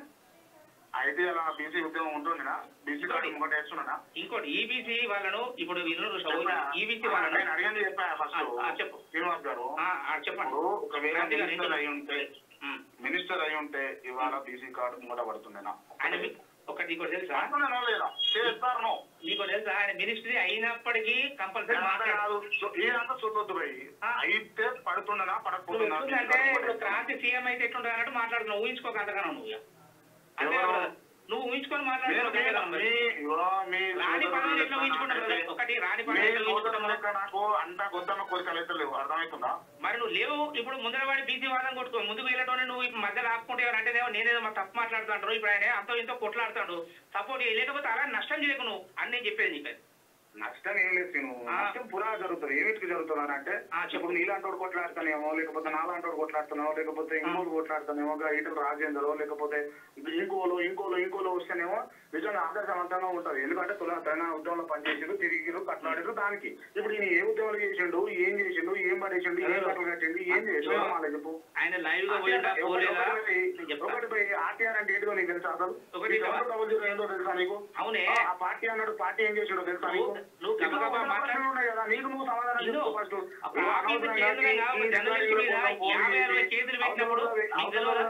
Speaker 2: ఐటీ అలా బీసీ ఉద్యోగం ఉంటుందినా బీసీ కార్డు ఇంకోటి వేస్తున్నానా
Speaker 1: ఇంకోటి ఈబీసీ వాళ్ళను ఇప్పుడు ఈబీసీ
Speaker 2: నేను
Speaker 1: వాళ్ళను
Speaker 2: అడిగింది చెప్పా ఫస్ట్
Speaker 1: ఆ, ఆ, చెప్పు.
Speaker 2: శ్రీనివాస్ గారు
Speaker 1: ఆ, ఆ, చెప్పండి
Speaker 2: ఇప్పుడు ఒకవేళ
Speaker 1: క్రాంతి గారు
Speaker 2: మినిస్టర్ అయి ఉంటే
Speaker 1: ఉమ్.
Speaker 2: మినిస్టర్ అయి ఉంటే ఇవాళ బీసీ కార్డు ముంగట పడుతుండేనా
Speaker 1: ఆయన మీ- ఒకటి నీకు తెలుసా
Speaker 2: పడుతుండేనా లేదా చేస్తారు
Speaker 1: నీకు తెలుసా ఆయన మినిస్ట్రీ అయినప్పటికీ కంపల్సరీ
Speaker 2: అంత
Speaker 1: మాట్లాడు
Speaker 2: కాదు సో- ఇదంతా చూడొద్దు భయ్
Speaker 1: ఆ.
Speaker 2: అయితే పడుతుండనా
Speaker 1: నువ్వు
Speaker 2: పడకపోతుందా
Speaker 1: ఎట్లుందంటే ఇప్పుడు క్రాంతి సీఎం అయితే ఎట్లుంటుంది అన్నట్టు మాట్లాడుతున్నావు ఊహించుకోక అంతగానో నువ్వు ఇక. అంతే
Speaker 2: ఎవరు?
Speaker 1: కదా? నువ్వు ఊహించుకొని
Speaker 2: మీరు
Speaker 1: మాట్లాడుతున్నావు
Speaker 2: మీ-
Speaker 1: కదా మరి.
Speaker 2: మీ- ఇగో మీ
Speaker 1: రాణి పదవులు ఎట్లా ఊహించుకుంటావు
Speaker 2: నాకైతే-
Speaker 1: బ్రదర్? ఒకటి రాణి
Speaker 2: మీ
Speaker 1: పదవులు ఎట్లా
Speaker 2: సోదరుల
Speaker 1: ఊహించుకుంటావు
Speaker 2: లెక్క నాకు అంత గొద్దమ్మ కోరికలు అయితే లేవు అర్థమవుతుందా
Speaker 1: మరి నువ్వు లేవు ఇప్పుడు ముందరవాడి బీసీ వాదం కొట్టుకో ముందుకు వెళ్ళటోనే నువ్వు ఇప్పుడు మధ్యలో ఆపుకుంటే ఎవరు అంటేనేమో నేనేదో మా తప్పు మాట్లాడుతాడు ఇప్పుడు ఆయన అంతో ఇంతో కొట్లాడుతాడు సపోర్ట్ లేకపోతే అలా నష్టం చేయకు నువ్వు అని నేను చెప్పేది నీకు
Speaker 2: నష్టం ఏం లేదు నేను
Speaker 1: ఆ.
Speaker 2: నష్టం పురా జరుగుతుంది ఏమిటికి జరుగుతుంది అని అంటే
Speaker 1: ఆ, చెప్పు.
Speaker 2: ఇప్పుడు నీలాంటోడు కొట్లాడుతానేమో లేకపోతే నాలాంటోడు కొట్లాడుతానేమో లేకపోతే ఇంకోలు కొట్లాడుతానేమో ఈటలు రాజేందరో లేకపోతే ఇంకోలు ఇంకోలు ఇంకోలు వస్తేనేమో నిజంగా ఆదర్శవంతంగా ఉంటది ఎందుకంటే తులా తన ఉద్యోగంలో పనిచేసిండు తిరిగిరు కట్లాడారు దానికి ఇప్పుడు ఈయన ఏ ఉద్యోగాలు చేసిండు ఏం చేసిండు ఏం పడేసిండు ఏం కట్టలు కట్టిండు ఏం చేసిండు మాలే చెప్పు
Speaker 1: ఆయన లైవ్ గా పోయిందా పోలేదా నేను చెప్తా
Speaker 2: ఒకటి పోయి ఆర్టీఆర్ అంటే ఏంటో నీకు తెలుసా అసలు
Speaker 1: ఒకటి
Speaker 2: ఈ డబుల్ డబుల్ జీరో ఏంటో తెలుసా నీకు
Speaker 1: అవునే
Speaker 2: ఆ ఆ పార్టీ అన్నాడు పార్టీ ఏం చేసిండో తెలుసా నీకు
Speaker 1: నువ్వు- నువ్వు
Speaker 2: నీకు
Speaker 1: గబగబా
Speaker 2: ఉన్న
Speaker 1: మాట్లాడు.
Speaker 2: ప్రశ్నలు ఉన్నాయి కదా నీకు నువ్వు సమాధానం
Speaker 1: నిన్ను
Speaker 2: చెప్పు ఫస్ట్
Speaker 1: అప్పుడు ఆఫీసు చైర్మన్గా ఒక జర్నలిస్ట్ మీద యాభై అరవై కేసులు పెట్టినప్పుడు నీకు తెలియదా?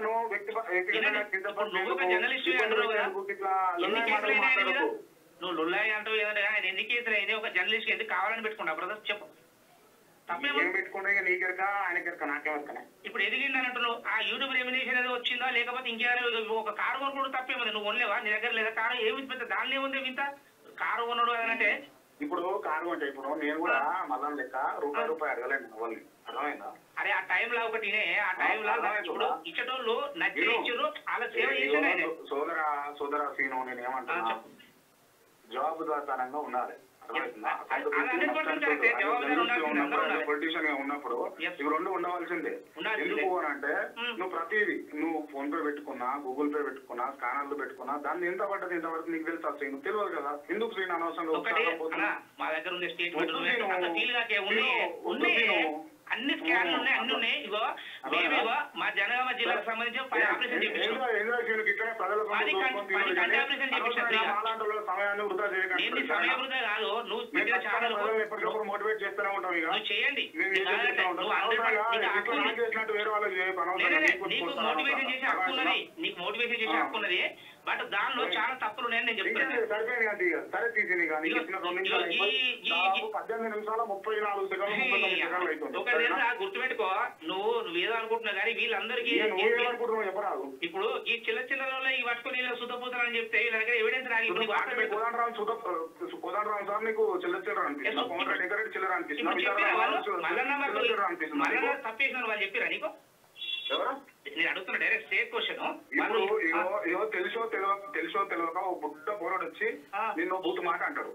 Speaker 1: ఇప్పుడు నువ్వు ఒక జర్నలిస్ట్ అంటున్నావు కదా ఎన్ని కేసులు అయినాయి ఆయన మీద నువ్వు లుల్లాయి అంటావు ఏదంటే ఆయన ఎన్ని కేసులు అయినాయి ఒక జర్నలిస్ట్ ఎందుకు కావాలని పెట్టుకుంటా బ్రదర్ చెప్పు తప్పేమో
Speaker 2: ఏం పెట్టుకుంటే నీకెరక ఆయనకెరక నాకేమరకనే
Speaker 1: ఇప్పుడు ఎదిగిందని అంటున్నావు ఆ యూట్యూబ్ రెమినేషన్ ఏదో వచ్చిందా లేకపోతే ఇంకేదో ఒక కారు కొనుకోవడం తప్పేముంది నువ్వు కొనలేవా నీ దగ్గర లేదా కారు ఏమి పెద్ద దానిలో ఏముంది వింత కారు కొనడు అని అంటే
Speaker 2: ఇప్పుడు కారు అంటే ఇప్పుడు నేను కూడా మళ్ళా లెక్క రూపాయి రూపాయి అడగలేను వాళ్ళని అర్థమైందా
Speaker 1: అరే ఆ టైంలో ఒకటి ఆ టైంలో
Speaker 2: అర్థమైంది
Speaker 1: ఇప్పుడు
Speaker 2: కదా?
Speaker 1: ఇచ్చటోళ్ళు నచ్చి
Speaker 2: నేను-
Speaker 1: ఇచ్చారు అలా సేవ చేసిండు ఆయన
Speaker 2: సోదర సోదర సీను నేను
Speaker 1: ఆ,
Speaker 2: ఏమంటున్నా
Speaker 1: చెప్పు.
Speaker 2: జవాబుదారితనంగా ఉండాలి అర్థమవుతుందా?
Speaker 1: అది-
Speaker 2: అంత
Speaker 1: అది
Speaker 2: పిలిచి
Speaker 1: 100%
Speaker 2: మాట్లాడుతూ,
Speaker 1: కరెక్టే.
Speaker 2: అది
Speaker 1: జవాబుదారి
Speaker 2: జర్నలిస్ట్గా
Speaker 1: ఉండాల్సిందే, అందరూ
Speaker 2: ఉన్నప్పుడు,
Speaker 1: ఉండాలి.
Speaker 2: పొలిటీషియన్ గా ఉన్నప్పుడు
Speaker 1: Yes.
Speaker 2: ఇవి రెండు ఉండవలసిందే
Speaker 1: ఉండాల్సిందే.
Speaker 2: ఎందుకు అని అంటే
Speaker 1: మ్మ్.
Speaker 2: నువ్వు ప్రతిదీ నువ్వు ఫోన్ పే పెట్టుకున్నా గూగుల్ పే పెట్టుకున్నా స్కానర్లు పెట్టుకున్నా దాన్ని ఎంత పడ్డది ఇంతవరకు నీకు తెలుసా శ్రీను తెలియదు కదా ఎందుకు శ్రీను అనవసరంగా
Speaker 1: ఒకటి
Speaker 2: ఉత్సాహం పోతున్నావు?
Speaker 1: అన్నా మా దగ్గర ఉండే స్టేట్మెంట్
Speaker 2: వద్దు నేను.
Speaker 1: అంత ఫీల్ కాకే ఉన్నాయి
Speaker 2: నేను.
Speaker 1: ఉన్నాయి
Speaker 2: వద్దు నేను.
Speaker 1: అన్ని స్కాన్లు ఉన్నాయి అన్ని ఉన్నాయి ఇగో మేము ఇగో మా జనగామ జిల్లాకు సంబంధించి పది ఆపరేషన్ చేపించాం
Speaker 2: ఏంద్రా- ఏంద్రా శ్రీను గిట్లనే ప్రజల సొమ్ము
Speaker 1: పది గంట-
Speaker 2: దోచుకొని
Speaker 1: పది
Speaker 2: తినడం
Speaker 1: గంటల
Speaker 2: కానీ
Speaker 1: ఆపరేషన్ చేపించాం
Speaker 2: అనవసరంగా
Speaker 1: ఫ్రీగా.
Speaker 2: మాలాంటి వాళ్ళ సమయాన్ని వృధా చేయకండి.
Speaker 1: నేను సమయం వృధా కాదు నువ్వు
Speaker 2: మేము
Speaker 1: పెట్టిన
Speaker 2: ఖచ్చితంగా
Speaker 1: ఛానల్
Speaker 2: ప్రజల్ని ఎప్పటికప్పుడు మోటివేట్ చేస్తూనే ఉంటాం ఇక
Speaker 1: నువ్వు చేయండి
Speaker 2: మేము ఏం
Speaker 1: నీకు
Speaker 2: చేస్తూనే
Speaker 1: కావాలంటే
Speaker 2: ఉంటాం.
Speaker 1: నువ్వు హండ్రెడ్
Speaker 2: అనవసరంగా
Speaker 1: నీకు
Speaker 2: ఇప్పుడు
Speaker 1: హక్కు
Speaker 2: నాకు
Speaker 1: ఉంది.
Speaker 2: చేసినట్టు వేరే వాళ్ళకి చేయకు. అనవసరంగా
Speaker 1: లేదే,
Speaker 2: నీకు
Speaker 1: నీకు
Speaker 2: కొట్టుకోవడం
Speaker 1: మోటివేషన్ చేసే హక్కు
Speaker 2: అనవసరం.
Speaker 1: ఉన్నది నీకు మోటివేషన్ చేసే
Speaker 2: ఆ.
Speaker 1: హక్కు ఉన్నది బట్ దానిలో చాలా తప్పులు ఉన్నాయని నేను
Speaker 2: ఇంకా
Speaker 1: చెప్తున్నాను
Speaker 2: సరిపోయింది అది ఇక. సరే తీసి నీకు నీకు ఇచ్చిన రెండు నిమిషాలు
Speaker 1: ఈ-
Speaker 2: అయిపోయి
Speaker 1: ఈ- ఈ-
Speaker 2: దాదాపు పద్దెనిమిది నిమిషాలు ముప్పై నాలుగు సెకండ్లు ముప్పై తొమ్మిది సెకండ్లు అవుతుంది
Speaker 1: ఒక
Speaker 2: సరేనా?
Speaker 1: గుర్తుపెట్టుకో నువ్వు నువ్వేదో అనుకుంటున్నావు కానీ వీళ్ళందరికీ
Speaker 2: ఇక నువ్వు ఏమనుకుంటున్నావు చెప్పరాదు
Speaker 1: ఇప్పుడు ఈ చిల్ల చిల్లరలో ఈ పట్టుకొని వీళ్ళు శుద్ధపోతారని చెప్తే వీళ్ళ దగ్గర ఎవిడెన్స్ రాగి ఇప్పుడు నీకు వాటర్ పెట్టు
Speaker 2: కోదండరాం సుధ కోదండరాం సార్ నీకు చిల్లర చిల్లర అనిపిస్తుంది కోమర డెకరేట్ చిల్లర అనిపిస్తుంది
Speaker 1: ఇప్పుడు చెప్పిన వాళ్ళు మల్లన్న మాకు
Speaker 2: చిల్లర చిల్లర అనిపిస్తుంది
Speaker 1: మల్లన్న
Speaker 2: నీకు?
Speaker 1: తప్పేసిన వాళ్ళు చెప్పిరా నీకు
Speaker 2: ఎవరు
Speaker 1: నేను అడుగుతున్నా డైరెక్ట్ స్టేట్ క్వశ్చన్
Speaker 2: ఇప్పుడు ఇగో ఇగో తెలుసో తెలియక తెలుసో తెలియక ఒక బుడ్డ పోరాడు వచ్చి
Speaker 1: ఆ.
Speaker 2: నిన్ను బూతు మాట అంటాడు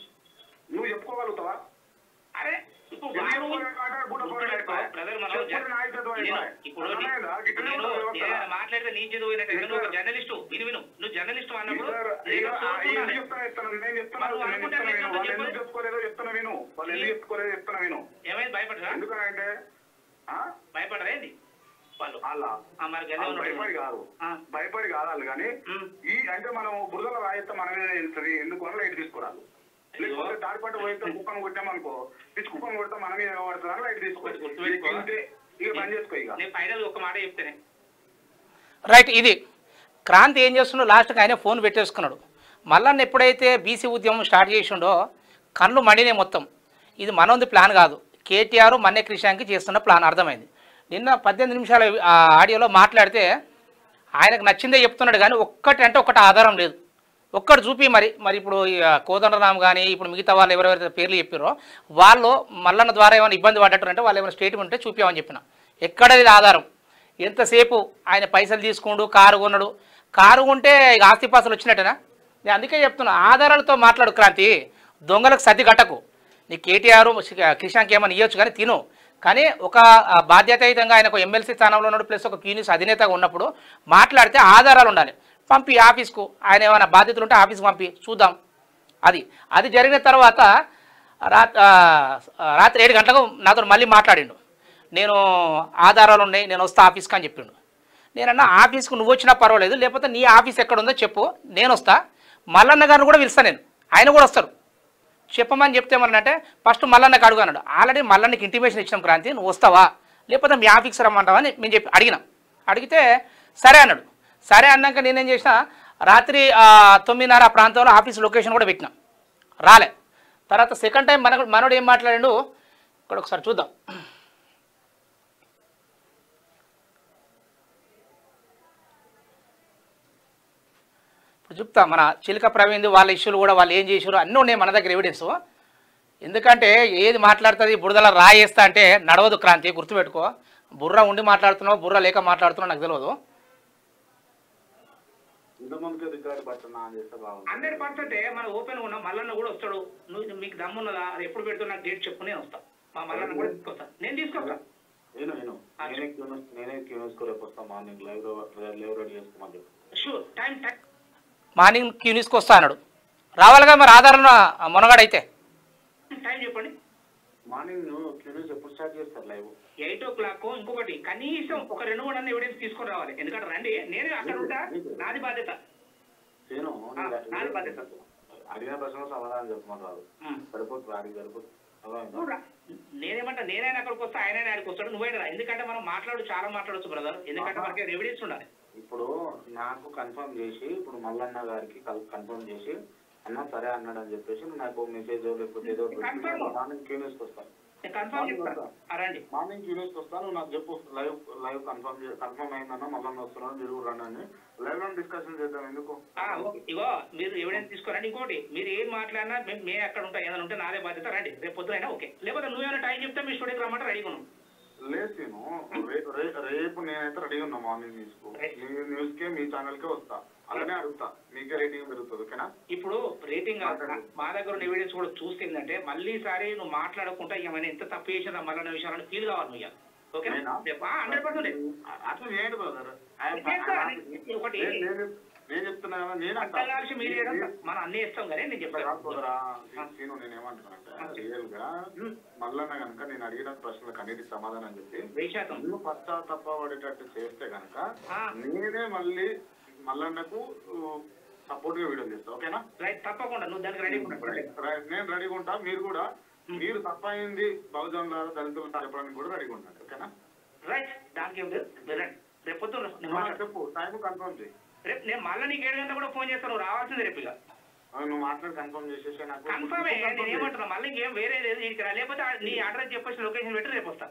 Speaker 2: నువ్వు చెప్పుకోగలుగుతావా
Speaker 1: అరే ఇప్పుడు
Speaker 2: ఎందుకు
Speaker 1: వారు
Speaker 2: చెప్పుకోలేకపోయాడు? బుడ్డ పోరాడు అయిపోయి.
Speaker 1: బ్రదర్ మనం
Speaker 2: చెప్పుకునే నాయకత్వం
Speaker 1: నేను
Speaker 2: అయిపోయి.
Speaker 1: ఇప్పుడు
Speaker 2: అర్థమైందా? గిట్టనే
Speaker 1: నేను
Speaker 2: ఉంటుంది వ్యవస్థ.
Speaker 1: నేను మాట్లాడితే నీ చదువు అయినట్టు
Speaker 2: ఇద్దరు-
Speaker 1: నువ్వు ఒక జర్నలిస్టు విను విను నువ్వు జర్నలిస్ట్ అన్నప్పుడు
Speaker 2: ఇద్దరు-
Speaker 1: నేను
Speaker 2: ఇక ఆ ఏం
Speaker 1: చూస్తున్నాను.
Speaker 2: చెప్తానో చెప్తాను. నేను చెప్తాను.
Speaker 1: మరి
Speaker 2: నేను
Speaker 1: అనుకుంటే
Speaker 2: చెప్తాను విను.
Speaker 1: ఎట్లా
Speaker 2: వాళ్ళు
Speaker 1: చెప్పు?
Speaker 2: ఎందుకు చెప్పుకోలేదో చెప్తాను విను వాళ్ళు ఎందుకు చెప్పుకోలేదో చెప్తాను విను
Speaker 1: ఏమైంది భయపడరా
Speaker 2: ఎందుకంటే ఆ?
Speaker 1: భయపడరా ఏంది వాళ్ళు
Speaker 2: వాళ్ళ
Speaker 1: ఆ, మరి గదే
Speaker 2: వాళ్ళు భయపడి
Speaker 1: ఉన్నాడు
Speaker 2: కాదు
Speaker 1: ఆ.
Speaker 2: భయపడి కాదు వాళ్ళు కానీ
Speaker 1: ఉమ్.
Speaker 2: ఈ అంటే మనం బురదల రాయితే మనమే వెళ్తుంది ఎందుకు అని లైట్ తీసుకురాదు లేకపోతే దారి పట్టు పోయితే కుక్కను కొట్టామనుకో పిచ్చి కుక్కను కొడితే మన మీద పడుతుంది అని లైట్ తీసుకో
Speaker 1: కొంచెం గుర్తుపెట్టుకో.
Speaker 2: ఇంతే. ఇక పని చేసుకో ఇక
Speaker 1: నేను ఫైనల్ ఒక మాట చెప్తేనే
Speaker 3: రైట్ ఇది క్రాంతి ఏం చేస్తున్నాడు లాస్ట్కి ఆయన ఫోన్ పెట్టేసుకున్నాడు మళ్ళీ ఎప్పుడైతే బీసీ ఉద్యమం స్టార్ట్ చేసిండో కళ్ళు మండినే మొత్తం ఇది మనోంది ప్లాన్ కాదు కేటీఆర్ మన్య క్రిషాంకి చేస్తున్న ప్లాన్ అర్థమైంది నిన్న పద్దెనిమిది నిమిషాల ఆ ఆడియోలో మాట్లాడితే ఆయనకు నచ్చిందే చెప్తున్నాడు కానీ ఒక్కటి అంటే ఒక్కటి ఆధారం లేదు ఒక్కటి చూపి మరి మరి ఇప్పుడు ఈ కోదండరామ్ కానీ ఇప్పుడు మిగతా వాళ్ళు ఎవరెవరైతే పేర్లు చెప్పారో వాళ్ళు మల్లన్న ద్వారా ఏమైనా ఇబ్బంది పడ్డట్టు అంటే వాళ్ళు ఏమైనా స్టేట్మెంట్ ఉంటే చూపించమని చెప్పిన ఎక్కడది ఆధారం ఎంతసేపు ఆయన పైసలు తీసుకుండు కారు కొన్నాడు కారు కొంటే ఇక ఆస్తిపాస్తులు వచ్చినట్టేనా నేను అందుకే చెప్తున్నా ఆధారాలతో మాట్లాడు క్రాంతి దొంగలకు సర్ది కట్టకు నీ కేటీఆర్ కిషాన్కి ఏమైనా ఇవ్వచ్చు కానీ తిను కానీ ఒక ఆ, బాధ్యతాయుతంగా ఆయన ఒక ఎమ్మెల్సీ స్థానంలో ఉన్నాడు ప్లస్ ఒక క్యూనిస్ అధినేతగా ఉన్నప్పుడు మాట్లాడితే ఆధారాలు ఉండాలి పంపి ఆఫీస్కు ఆయన ఏమైనా బాధ్యతలు ఉంటే ఆఫీస్కి పంపి చూద్దాం అది అది జరిగిన తర్వాత రాత్ ఆ, రాత్రి ఏడు గంటలకు నాతో మళ్ళీ మాట్లాడిండు నేను ఆధారాలు ఉన్నాయి నేను వస్తా ఆఫీస్కి అని చెప్పిండు నేనన్నా ఆఫీస్కు నువ్వు వచ్చినా పర్వాలేదు లేకపోతే నీ ఆఫీస్ ఎక్కడ ఉందో చెప్పు నేను వస్తా మల్లన్న గారిని కూడా పిలుస్తా నేను ఆయన కూడా వస్తారు చెప్పమని చెప్తే ఏమన్నంటే ఫస్ట్ మల్లన్నకి అడుగు అన్నాడు ఆల్రెడీ మల్లన్నకి ఇంటిమేషన్ ఇచ్చినాం క్రాంతి నువ్వు వస్తావా లేకపోతే మీ ఆఫీస్కి రమ్మంటావా అని మేము చెప్పి అడిగినాం అడిగితే సరే అన్నాడు సరే అన్నాక నేనేం చేసిన రాత్రి ఆ, తొమ్మిదిన్నర ఆ ప్రాంతంలో ఆఫీస్ లొకేషన్ కూడా పెట్టినా రాలే తర్వాత సెకండ్ టైం మన మనోడు ఏం మాట్లాడాడు ఇక్కడ ఒకసారి చూద్దాం ఇప్పుడు చెప్తా మన చిలక ప్రవీణ్ వాళ్ళ ఇష్యూలు కూడా వాళ్ళు ఏం చేసారు అన్నీ ఉన్నాయి మన దగ్గర ఎవిడెన్స్ ఎందుకంటే ఏది మాట్లాడుతుంది బురదల రాయేస్తా అంటే నడవదు క్రాంతి గుర్తుపెట్టుకో బుర్ర ఉండి మాట్లాడుతున్నావు బుర్ర లేక మాట్లాడుతున్నావు నాకు తెలియదు
Speaker 2: ఇంతమందికి రికార్డు పట్టున్నా అని చేస్తే బాగుంది
Speaker 1: హండ్రెడ్ పర్సెంట్ మన ఓపెన్ ఉన్నాం మల్లన్న కూడా వస్తాడు నువ్వు మీకు దమ్మున్నదా అది ఎప్పుడు పెడుతున్నా నాకు డేట్ చెప్పు నేను వస్తా మా మల్లన్న కూడా తీసుకొస్తా నేను తీసుకొస్తా
Speaker 2: నేను నేను
Speaker 1: ఆ,
Speaker 2: నేనే క్యూనస్ నేనే క్యూనస్ కు రేపు వస్తాం మార్నింగ్ లైవ్ లైవ్ రెడీ చేసుకోమని చెప్పి
Speaker 1: షూర్ టైం టైం
Speaker 3: మార్నింగ్ క్యూనిస్కి వస్తా అన్నాడు రావాలిగా మరి ఆధారం మునగాడైతే
Speaker 1: టైం చెప్పండి
Speaker 2: మార్నింగ్ నువ్వు క్యూనస్ ఎప్పుడు స్టార్ట్ చేస్తారు లైవ్
Speaker 1: ఎయిట్ ఓ క్లాక్ ఇంకొకటి కనీసం ఒక రెండు మూడు అన్న ఎవిడెన్స్ తీసుకొని రావాలి ఎందుకంటే రండి నేను అక్కడ ఉంటా నాది బాధ్యత
Speaker 2: నేను
Speaker 1: ఆ, నాది బాధ్యత
Speaker 2: అడిగిన ప్రశ్న సమాధానం చెప్పమని రాదు
Speaker 1: ఉమ్.
Speaker 2: సరిపోతుంది అడిగి సరిపోతుంది అర్థమైందా?
Speaker 1: నువ్వు రా. నేనేమంటా నేనైనా అక్కడికి వస్తా ఆయన అక్కడికి వస్తాడు నువ్వైనా రా. ఎందుకంటే మనం మాట్లాడు చాలా మాట్లాడొచ్చు బ్రదర్ ఎందుకంటే మనకి ఎవిడెన్స్ ఉండాలి
Speaker 2: ఇప్పుడు నాకు కన్ఫర్మ్ చేసి ఇప్పుడు మల్లన్న గారికి కన్ఫర్మ్ చేసి అన్న సరే అన్నాడు అని చెప్పేసి నాకు మెసేజ్ లేకపోతే ఏదో
Speaker 1: Confirm.
Speaker 2: మార్నింగ్ క్యూనస్కి వస్తాను
Speaker 1: నేను కన్ఫర్మ్ చేస్తాను ఆ, రండి
Speaker 2: మార్నింగ్ క్యూరియస్ వస్తాను నాకు చెప్పు లైవ్ లైవ్ కన్ఫర్మ్ కన్ఫర్మ్ అయిందన్న మళ్ళీ వస్తున్నాను మీరు రండి అని లైవ్ లో డిస్కషన్ చేద్దాం ఎందుకు
Speaker 1: ఆ, ఓకే. ఇగో మీరు ఎవిడెన్స్ తీసుకోరండి ఇంకోటి మీరు ఏం మాట్లాడినా మేము మేము ఎక్కడ ఉంటాం ఏదైనా ఉంటే నాదే బాధ్యత రండి రేపు పొద్దునైనా ఓకే లేకపోతే నువ్వేమైనా టైం చెప్తే మీ స్టూడియోకి రమ్మంటే రెడీగా ఉన్నాం
Speaker 2: లేదు నేను రే- రే- రేపు నేనైతే రెడీ ఉన్నా మార్నింగ్ న్యూస్ కు మీ న్యూస్ కే మీ ఛానల్ కే వస్తా అలానే అడుగుతా మీకే రేటింగ్ పెరుగుతుంది ఓకేనా
Speaker 1: ఇప్పుడు రేటింగ్ మా దగ్గర ఉన్న ఎవిడెన్స్ కూడా చూస్తే ఏంటంటే మళ్ళీ సారి నువ్వు మాట్లాడకుండా ఏమైనా ఎంత తప్పు చేసినా మళ్ళీ విషయాలను ఫీల్ కావాలి నువ్వు ఇవాళ. ఓకేనా
Speaker 2: నేనా?
Speaker 1: హండ్రెడ్ పర్సెంట్
Speaker 2: అట్లా చేయండి బ్రదర్
Speaker 1: చేస్తా. ఒకటి
Speaker 2: నేను చెప్తున్నా కదా నేను అంటా.
Speaker 1: అట్టగాల్సి మీరు చేయడం మనం అన్నీ ఇస్తాం కానీ నేను
Speaker 2: ఇట్లా
Speaker 1: చెప్తాను
Speaker 2: కాదు సోదరా, సీను నేను ఏమంటున్నానంటే రియల్ గా మల్లన్న కనుక నేను అడిగిన ప్రశ్నలకు అన్నిటి సమాధానం చెప్పి
Speaker 1: వెయ్యి శాతం
Speaker 2: నువ్వు పశ్చాత్తాపడేటట్టు చేస్తే గనక
Speaker 1: ఆ.
Speaker 2: నేనే మళ్ళీ మల్లన్నకు సపోర్ట్ గా వీడియో చేస్తా ఓకేనా
Speaker 1: రైట్ తప్పకుండా నువ్వు దానికి రెడీ
Speaker 2: రైట్, నేను రెడీగా ఉంటా మీరు కూడా మీరు తప్పైంది బహుజనుల దళితులు చెప్పడానికి కూడా రెడీగా ఉండండి ఓకేనా
Speaker 1: రైట్ దానికి ఏం లేదు మీరు రండి రేపు పొద్దున్న నేను
Speaker 2: ఆ,
Speaker 1: మాట్లాడతాను
Speaker 2: చెప్పు టైం కన్ఫర్మ్ చేయి
Speaker 1: రేపు నేను మళ్ళీ నీకు ఏడు గంటల కూడా ఫోన్ చేస్తాను నువ్వు రావాల్సింది రేపు ఇక
Speaker 2: ఆ, నువ్వు మాట్లాడి కన్ఫర్మ్ చేసేసి నాకు
Speaker 1: కన్ఫర్మే
Speaker 2: confirm
Speaker 1: నేను
Speaker 2: చేయి.
Speaker 1: ఏమంటున్నా మళ్ళీ ఇంకేం వేరే లేదు ఇంటికి రా లేకపోతే ఆ- నీ అడ్రస్ చెప్పేసి లొకేషన్ పెట్టి రేపు వస్తా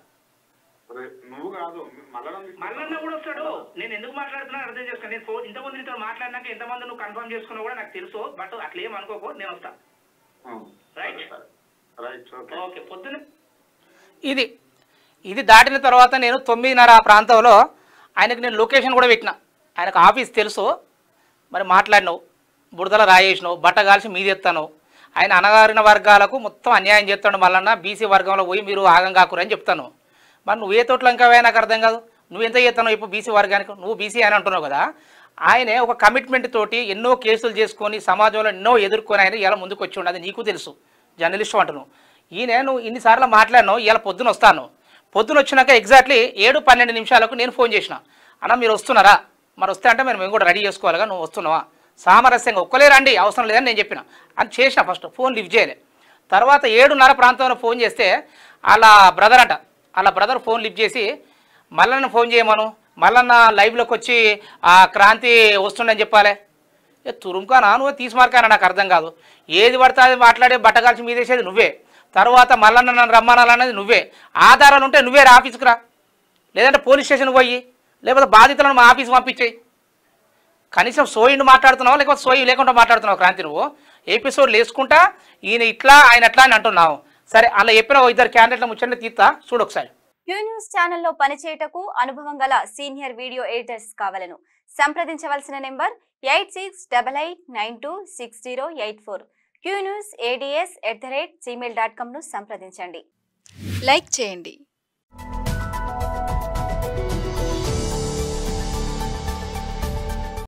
Speaker 2: రే- నువ్వు కాదు మల్లన్న తీసుకొస్తా.
Speaker 1: మళ్ళీ కూడా వస్తాడు నేను ఎందుకు మాట్లాడుతున్నా అర్థం చేసుకో నేను ఫోన్ ఇంతమంది నీతో మాట్లాడినాక ఎంతమంది నువ్వు కన్ఫర్మ్ చేసుకున్నా కూడా నాకు తెలుసు బట్ అట్లా ఏం అనుకోకు నేను వస్తా
Speaker 2: ఆ,
Speaker 1: రైట్.
Speaker 2: సరే, సరే. రైట్ ఓకే
Speaker 1: ఓకే పొద్దున్న
Speaker 3: ఇది ఇది దాటిన తర్వాత నేను తొమ్మిదిన్నర ఆ ప్రాంతంలో ఆయనకు నేను లొకేషన్ కూడా పెట్టిన ఆయనకు ఆఫీస్ తెలుసు మరి మాట్లాడినావు బురదల రాయేసినావు బట్ట కాల్చి మీది ఎత్తాను ఆయన అనగారిన వర్గాలకు మొత్తం అన్యాయం చేస్తాడు మళ్ళన్న బీసీ వర్గంలో పోయి మీరు ఆగం కాకురని చెప్తాను మరి నువ్వు ఏ తోటలో ఇంకా నాకు అర్థం కాదు నువ్వు ఎంత చేస్తావు ఇప్పుడు బీసీ వర్గానికి నువ్వు బీసీ అని అంటున్నావు కదా ఆయనే ఒక కమిట్మెంట్ తోటి ఎన్నో కేసులు చేసుకొని సమాజంలో ఎన్నో ఎదుర్కొని ఆయన ఇలా ముందుకు వచ్చి ఉండదు నీకు తెలుసు జర్నలిస్ట్ అంటున్నావు ఈయన నువ్వు ఇన్నిసార్లు మాట్లాడినావు ఇలా పొద్దున వస్తాను పొద్దున వచ్చినాక ఎగ్జాక్ట్లీ ఏడు పన్నెండు నిమిషాలకు నేను ఫోన్ చేసిన అన్న మీరు వస్తున్నారా మరి వస్తే అంటే మరి మేము కూడా రెడీ చేసుకోవాలిగా నువ్వు వస్తున్నావా సామరస్యంగా ఒక్కలే రండి అవసరం లేదని నేను చెప్పిన అని చేసిన ఫస్ట్ ఫోన్ లిఫ్ట్ చేయలే తర్వాత ఏడున్నర ప్రాంతంలో ఫోన్ చేస్తే వాళ్ళ బ్రదర్ అంట వాళ్ళ బ్రదర్ ఫోన్ లిఫ్ట్ చేసి మల్లన్న ఫోన్ చేయమను మల్లన్న లైవ్లోకి వచ్చి ఆ క్రాంతి వస్తుండని చెప్పాలి ఏ తురుముకానా నువ్వు తీసుమార్కానా నాకు అర్థం కాదు ఏది పడితే అది మాట్లాడే బట్టగాల్చి మీదేసేది నువ్వే తర్వాత మల్లన్న నన్ను రమ్మనాలన్నది నువ్వే ఆధారాలు ఉంటే నువ్వే రా ఆఫీస్కి రా లేదంటే పోలీస్ స్టేషన్కి పోయి లేకపోతే బాధితులను మా ఆఫీస్కి పంపించేయి కనీసం సోయిని మాట్లాడుతున్నావు లేకపోతే సోయి లేకుండా మాట్లాడుతున్నావు క్రాంతి నువ్వు ఎపిసోడ్ వేసుకుంటా ఈయన ఇట్లా ఆయన ఎట్లా అని అంటున్నావు సరే అలా చెప్పిన ఓ ఇద్దరు క్యాండిడేట్ల ముచ్చండి తీస్తా చూడు ఒకసారి
Speaker 4: క్యూ న్యూస్ ఛానల్లో పనిచేయటకు అనుభవం గల సీనియర్ వీడియో ఎడిటర్స్ కావాలను సంప్రదించవలసిన number eight six double eight nine two six zero eight four Q news ADS at the rate Gmail dot కామ్ను సంప్రదించండి
Speaker 5: లైక్ చేయండి